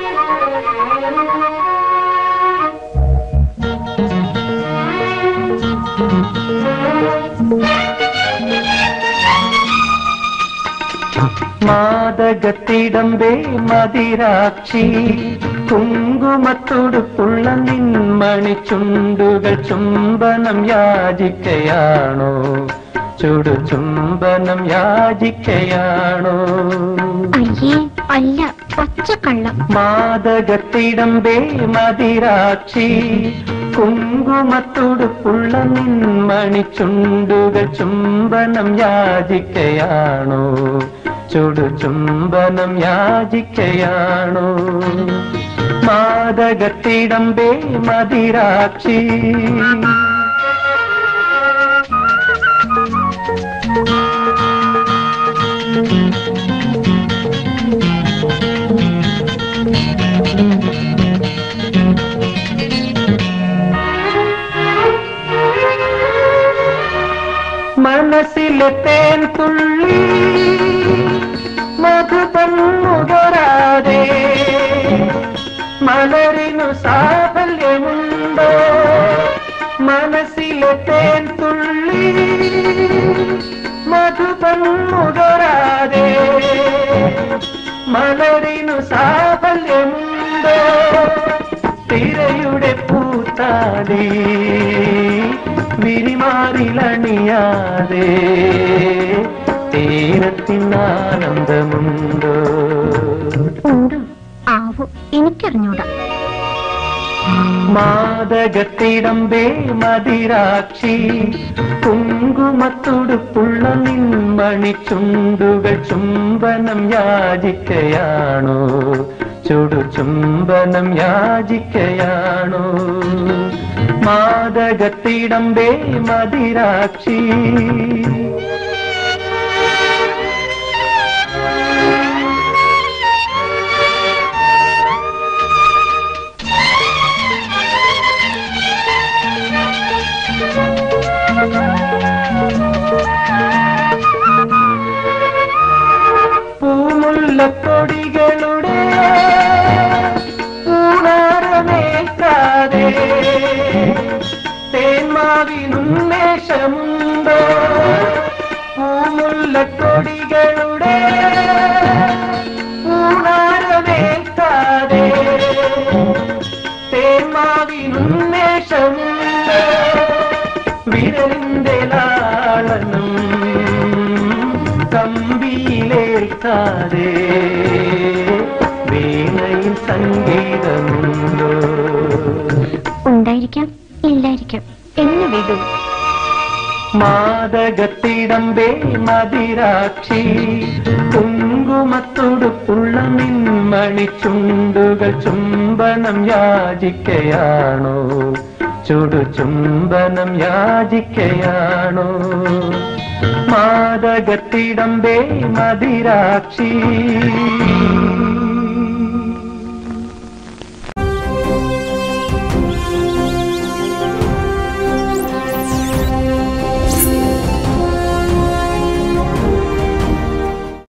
മാതകത്തിടമ്പേ മതിരാക്ഷി കുങ്കുമത്തുടുപ്പുള്ള നിന്മണി ചുണ്ടുകൾ ചുംബനം യാചിക്കയാണോ ചുടു ചുംബനം യാചിക്കയാണോ അയ്യേ അല്ല പച്ചക്കള്ളം മാതകത്തിടമ്പേ മതിരാക്ഷി കുങ്കുമത്തുടുപ്പുള്ള നിന്മണി ചുണ്ടുകൾ ചുംബനം യാചിക്കയാണോ ചുടു ചുംബനം യാചിക്കയാണോ മാതകത്തിടമ്പേ മതിരാക്ഷി മനസ്സിലെ തേൻ തുള്ളി മധുപം മുതരാതെ മലരിനു സാഫല്യമുണ്ടോ മനസ്സിലെ തേൻ തുള്ളി മധുപം മുതരാതെ മലരിനു സാഫല്യമുണ്ടോ തിരയുടെ പൂത്താടി വിരിമാറിലണിയാതെ തീരത്തിനാനന്ദമുണ്ടോ ഉണ്ടോ ആവോ എനിക്കറിഞ്ഞൂടാ മാതകത്തിടമ്പേ മതിരാക്ഷി കുങ്കുമത്തുടുപ്പുള്ള നിന്മണി ചുണ്ടുകൾ ചുംബനം യാചിക്കയാണോ ചുടു ചുംബനം യാചിക്കയാണോ മാതകത്തിടമ്പേ മതിരാക്ഷി പൂമുല്ലക്കൊടികളുടെ പൂണാരമേക്കാതെ തേന്മാവിനുന്മേഷമുണ്ടോ പൂമുല്ലക്കൊടികളുടെ പൂണാരമേക്കാതെ തേന്മാവിനുന്മേഷമുണ്ടോ വിരലിന്റെ ലാളനം കമ്പിയിലേൽക്കാതെ വീണയിൽ സംഗീതമുണ്ടോ ഉണ്ടായിരിക്കാം ഇല്ലായിരിക്കാം എന്ന് വിടൂ മാതകത്തിടമ്പേ മതിരാക്ഷി കുങ്കുമത്തുടുപ്പുള്ള നിന്മണി ചുണ്ടുകൾ ചുംബനം യാചിക്കയാണോ ചുടു ചുംബനം യാചിക്കയാണോ മാതകത്തിടമ്പേ മതിരാക്ഷി